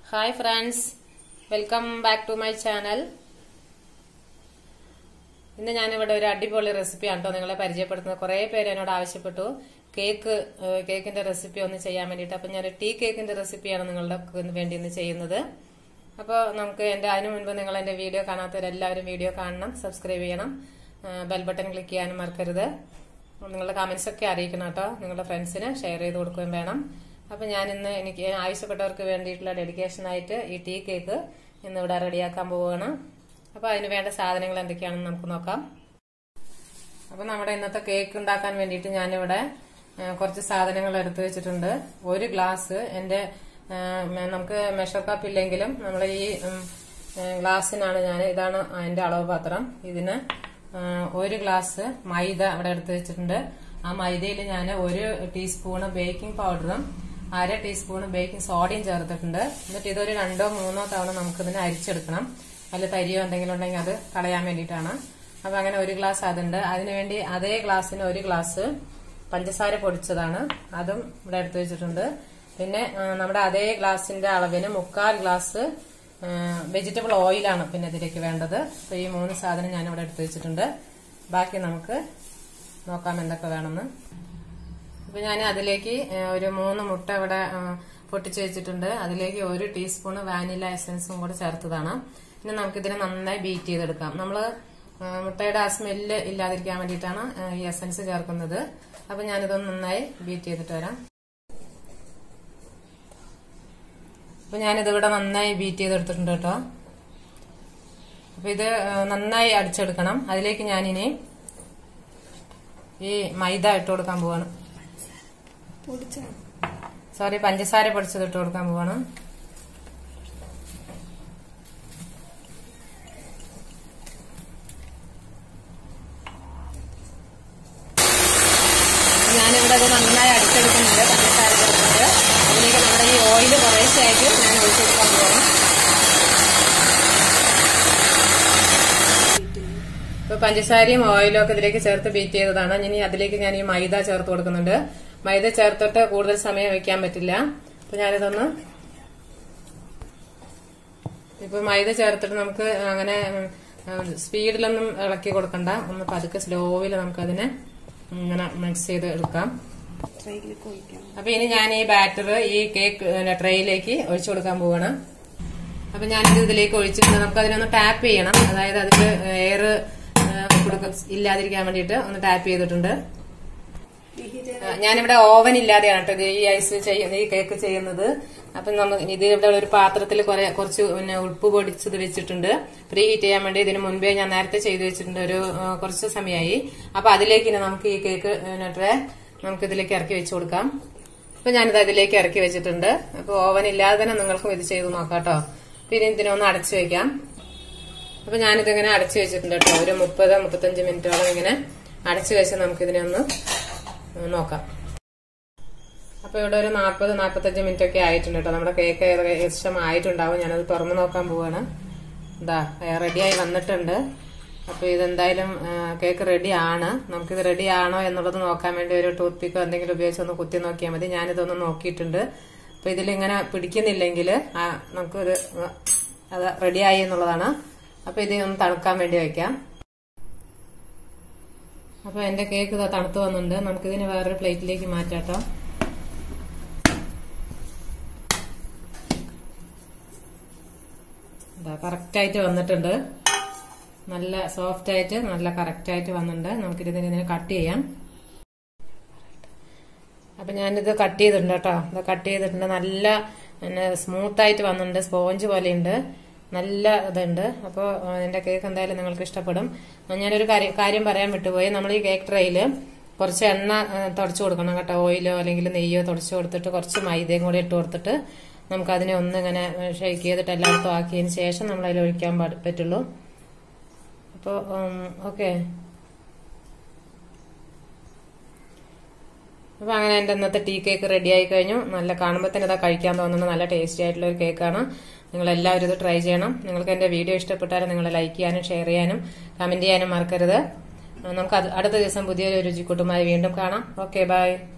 hi friends welcome back to my channel ഇന്ന് ഞാനിവിടെ ഒരു അടിപൊളി റെസിപ്പിയാണ് കേട്ടോ നിങ്ങളെ പരിചയപ്പെടുത്തുന്നത് കുറേ പേര് എന്നോട് ആവശ്യപ്പെട്ടു കേക്ക് ഏഹ്, കേക്കിന്റെ റെസിപ്പി ഒന്ന് ചെയ്യാൻ വേണ്ടിയിട്ട് അപ്പം ഞാൻ ടീ കേക്കിന്റെ റെസിപ്പിയാണ് നിങ്ങളുടെ വേണ്ടി ഇന്ന് ചെയ്യുന്നത് അപ്പോൾ നമുക്ക് എൻ്റെ അതിനു മുൻപ് നിങ്ങൾ എൻ്റെ വീഡിയോ കാണാത്തവരെല്ലാവരും വീഡിയോ കാണണം സബ്സ്ക്രൈബ് ചെയ്യണം ബെൽ ബട്ടൺ ക്ലിക്ക് ചെയ്യാനും മറക്കരുത് നിങ്ങളുടെ കമന്റ്സ് ഒക്കെ അറിയിക്കണം കേട്ടോ നിങ്ങളുടെ ഫ്രണ്ട്സിന് ഷെയർ ചെയ്ത് കൊടുക്കുകയും വേണം അപ്പൊ ഞാൻ ഇന്ന് എനിക്ക് ആവശ്യപ്പെട്ടവർക്ക് വേണ്ടിയിട്ടുള്ള ഡെഡിക്കേഷൻ ആയിട്ട് ഈ ടീ കേക്ക് ഇന്ന് ഇവിടെ റെഡിയാക്കാൻ പോവുകയാണ് അപ്പൊ അതിന് വേണ്ട സാധനങ്ങൾ എന്തൊക്കെയാണെന്ന് നമുക്ക് നോക്കാം അപ്പൊ നമ്മുടെ ഇന്നത്തെ കേക്ക് ഉണ്ടാക്കാൻ വേണ്ടിയിട്ട് ഞാനിവിടെ ആ, കുറച്ച് സാധനങ്ങൾ എടുത്തു വെച്ചിട്ടുണ്ട് ഒരു ഗ്ലാസ് എന്റെ ആ, മെ- നമുക്ക് മെഷർ കപ്പ് ഇല്ലെങ്കിലും നമ്മൾ ഈ ഉം, ആ, ഗ്ലാസ്സിനാണ് ഞാൻ ഇതാണ് അതിന്റെ അളവ് പാത്രം ഇതിന് ആ, ഒരു ഗ്ലാസ് മൈദ ഇവിടെ എടുത്തു വെച്ചിട്ടുണ്ട് ആ മൈദയിൽ ഞാൻ ഒരു ടീസ്പൂണ് ബേക്കിംഗ് പൗഡറും അര ടീസ്പൂണ് ബേക്കിംഗ് സോഡയും ചേർത്തിട്ടുണ്ട് എന്നിട്ട് ഇതൊരു രണ്ടോ മൂന്നോ തവണ നമുക്കിതിനെ അരിച്ചെടുക്കണം അതിൽ തരിയോ എന്തെങ്കിലും ഉണ്ടെങ്കിൽ അത് കളയാൻ വേണ്ടിയിട്ടാണ് അപ്പൊ അങ്ങനെ ഒരു ഗ്ലാസ് അതുണ്ട് അതിനുവേണ്ടി അതേ ഗ്ലാസ്സിന് ഒരു ഗ്ലാസ് പഞ്ചസാര പൊടിച്ചതാണ് അതും ഇവിടെ എടുത്തു വെച്ചിട്ടുണ്ട് പിന്നെ ആ, നമ്മുടെ അതേ ഗ്ലാസിന്റെ അളവിന് മുക്കാൽ ഗ്ലാസ് വെജിറ്റബിൾ ഓയിലാണ് പിന്നെ ഇതിലേക്ക് വേണ്ടത് അപ്പൊ ഈ മൂന്ന് സാധനം ഞാൻ ഇവിടെ എടുത്തു വെച്ചിട്ടുണ്ട് ബാക്കി നമുക്ക് നോക്കാം എന്തൊക്കെ വേണമെന്ന് അപ്പൊ ഞാൻ അതിലേക്ക് ആ, ഒരു മൂന്ന് മുട്ട ഇവിടെ ആ, പൊട്ടിച്ച് വെച്ചിട്ടുണ്ട് അതിലേക്ക് ഒരു ടീസ്പൂൺ വാനില എസൻസും കൂടെ ചേർത്തതാണ് ഇനി നമുക്കിതിനെ നന്നായി ബീറ്റ് ചെയ്തെടുക്കാം നമ്മള് ആ, മുട്ടയുടെ ആ സ്മെല്ല് ഇല്ലാതിരിക്കാൻ വേണ്ടിയിട്ടാണ് ആ, ഈ എസൻസ് ചേർക്കുന്നത് അപ്പൊ ഞാനിതൊന്ന് നന്നായി ബീറ്റ് ചെയ്തിട്ട് വരാം അപ്പൊ ഞാനിത് ഇവിടെ നന്നായി ബീറ്റ് ചെയ്തെടുത്തിട്ടുണ്ട് കേട്ടോ അപ്പൊ ഇത് ആ, നന്നായി അടിച്ചെടുക്കണം അതിലേക്ക് ഞാനിനി ഈ മൈദ ഇട്ട് കൊടുക്കാൻ പോവാണ് സോറി പഞ്ചസാര പൊടിച്ചത് ഇട്ട് കൊടുക്കാൻ പോവാണ് ഞാനിവിടെ ഇത് നന്നായി അടിച്ചെടുക്കുന്നുണ്ട് പഞ്ചസാര ചേർക്കുന്നത് അതിലേക്ക് നമ്മുടെ ഈ ഓയിൽ കുറേശ്ശായിട്ട് ഞാൻ ഒഴിച്ചെടുക്കാൻ പോവാണ് ഇപ്പൊ പഞ്ചസാരയും ഓയിലും ഒക്കെ ഇതിലേക്ക് ചേർത്ത് ബീറ്റ് ചെയ്തതാണ് ഇനി അതിലേക്ക് ഞാൻ ഈ മൈദ ചേർത്ത് കൊടുക്കുന്നുണ്ട് മൈദ ചേർത്തിട്ട് കൂടുതൽ സമയം വെക്കാൻ പറ്റില്ല അപ്പൊ ഞാനിതൊന്ന് ഇപ്പൊ മൈദ ചേർത്തിട്ട് നമുക്ക് അങ്ങനെ ഉം, സ്പീഡിലൊന്നും ഇളക്കി കൊടുക്കണ്ട ഒന്ന് പതുക്കെ സ്ലോവിൽ നമുക്കതിനെ ഇങ്ങനെ മിക്സ് ചെയ്ത് എടുക്കാം അപ്പൊ ഇനി ഞാൻ ഈ ബാറ്റർ ഈ കേക്ക് ട്രേയിലേക്ക് ഒഴിച്ചു കൊടുക്കാൻ പോവാണ് അപ്പൊ ഞാനിത് ഇതിലേക്ക് ഒഴിച്ചിട്ട് നമുക്ക് അതിനൊന്ന് ടാപ്പ് ചെയ്യണം അതായത് അതിൽ എയർ ഇല്ലാതിരിക്കാൻ വേണ്ടിയിട്ട് ഒന്ന് ടാപ്പ് ചെയ്തിട്ടുണ്ട് ആ, ഞാനിവിടെ ഓവൻ ഇല്ലാതെയാണ് കേട്ടോ ഇത് ഈ ഐസ് ചെയ്യുന്നത് ഈ കേക്ക് ചെയ്യുന്നത് അപ്പൊ നമുക്ക് ഇത് ഇവിടെ ഒരു പാത്രത്തിൽ കുറെ കുറച്ച് പിന്നെ ഉപ്പ് പൊടിച്ചത് വെച്ചിട്ടുണ്ട് പ്രീ ഹീറ്റ് ചെയ്യാൻ വേണ്ടി ഇതിന് മുൻപേ ഞാൻ നേരത്തെ ചെയ്തു വെച്ചിട്ടുണ്ട് ഒരു ആ, കുറച്ച് സമയമായി അപ്പൊ അതിലേക്ക് ഇനി നമുക്ക് ഈ കേക്ക് പിന്നെ ട്രേ നമുക്ക് ഇതിലേക്ക് ഇറക്കി വെച്ചു കൊടുക്കാം അപ്പൊ ഞാനിത് അതിലേക്ക് ഇറക്കി വെച്ചിട്ടുണ്ട് അപ്പൊ ഓവൻ ഇല്ലാതെ തന്നെ നിങ്ങൾക്കും ഇത് ചെയ്ത് നോക്കാം കേട്ടോ പിന്നെ ഇതിനൊന്ന് അടച്ചു വെക്കാം അപ്പൊ ഞാനിതിങ്ങനെ അടച്ചു വെച്ചിട്ടുണ്ട് കേട്ടോ ഒരു മുപ്പത് മുപ്പത്തഞ്ച് മിനിറ്റോളം ഇങ്ങനെ അടച്ചു വെച്ച് നമുക്കിതിനെ ഒന്ന് നോക്കാം അപ്പൊ ഇവിടെ ഒരു നാൽപ്പത് നാൽപ്പത്തഞ്ച് മിനിറ്റ് ഒക്കെ ആയിട്ടുണ്ട് കേട്ടോ നമ്മുടെ കേക്ക് ഏകദേശം ആയിട്ടുണ്ടാവും ഞാനത് തുറന്നു നോക്കാൻ പോവാണ് എന്താ റെഡിയായി വന്നിട്ടുണ്ട് അപ്പൊ ഇതെന്തായാലും ആ, കേക്ക് റെഡി ആണ് നമുക്കിത് റെഡി ആണോ എന്നുള്ളത് നോക്കാൻ വേണ്ടി ഒരു ടൂത്ത് പിക്കോ എന്തെങ്കിലും ഉപയോഗിച്ച് ഒന്ന് കുത്തി നോക്കിയാൽ മതി ഞാനിതൊന്ന് നോക്കിയിട്ടുണ്ട് അപ്പൊ ഇതിലിങ്ങനെ പിടിക്കുന്നില്ലെങ്കിൽ നമുക്കിത് അത് റെഡിയായി എന്നുള്ളതാണ് അപ്പൊ ഇത് ഒന്ന് തണുക്കാൻ വേണ്ടി വെക്കാം അപ്പൊ എന്റെ കേക്ക് ഇതാ തണുത്ത് വന്നിട്ടുണ്ട് നമുക്കിതിന് വേറൊരു പ്ലേറ്റിലേക്ക് മാറ്റാട്ടോ കറക്റ്റ് ആയിട്ട് വന്നിട്ടുണ്ട് നല്ല സോഫ്റ്റ് ആയിട്ട് നല്ല കറക്റ്റ് ആയിട്ട് വന്നിട്ടുണ്ട് നമുക്കിതിനെ ഇതിനെ കട്ട് ചെയ്യാം അപ്പൊ ഞാനിത് കട്ട് ചെയ്തിട്ടുണ്ട് കേട്ടോ ഇത് കട്ട് ചെയ്തിട്ടുണ്ട് നല്ല സ്മൂത്ത് ആയിട്ട് വന്നിട്ടുണ്ട് സ്പോഞ്ച് പോലെയുണ്ട് നല്ല ഇതുണ്ട് അപ്പോൾ എന്റെ കേക്ക് എന്തായാലും നിങ്ങൾക്ക് ഇഷ്ടപ്പെടും ഞാനൊരു കാര്യം കാര്യം പറയാൻ വിട്ടുപോയി നമ്മൾ ഈ കേക്ക് ട്രേയിൽ കുറച്ച് എണ്ണ തുടച്ചു കൊടുക്കണം കേട്ടോ ഓയിലോ അല്ലെങ്കിൽ നെയ്യോ തുടച്ചു കൊടുത്തിട്ട് കുറച്ച് മൈദയും കൂടി ഇട്ട് കൊടുത്തിട്ട് നമുക്ക് അതിനെ ഒന്ന് ഇങ്ങനെ ഷേക്ക് ചെയ്തിട്ട് എല്ലായിടത്തും ആക്കിയതിന് ശേഷം നമ്മൾ അതിൽ ഒഴിക്കാൻ പാട് പറ്റുള്ളൂ അപ്പോൾ ഓക്കെ അപ്പൊ അങ്ങനെ എന്റെ ഇന്നത്തെ ടീ കേക്ക് റെഡി ആയി കഴിഞ്ഞു നല്ല കാണുമ്പോൾ തന്നെ ഇതാ കഴിക്കാൻ തോന്നുന്ന നല്ല ടേസ്റ്റി ആയിട്ടുള്ള ഒരു കേക്കാണ് നിങ്ങൾ എല്ലാവരും ഇത് ട്രൈ ചെയ്യണം നിങ്ങൾക്ക് എന്റെ വീഡിയോ ഇഷ്ടപ്പെട്ടാൽ നിങ്ങൾ ലൈക്ക് ചെയ്യാനും ഷെയർ ചെയ്യാനും കമന്റ് ചെയ്യാനും മറക്കരുത് നമുക്ക് അത് അടുത്ത ദിവസം പുതിയൊരു രുചിക്കൂട്ടുമായി വീണ്ടും കാണാം ഓക്കെ ബൈ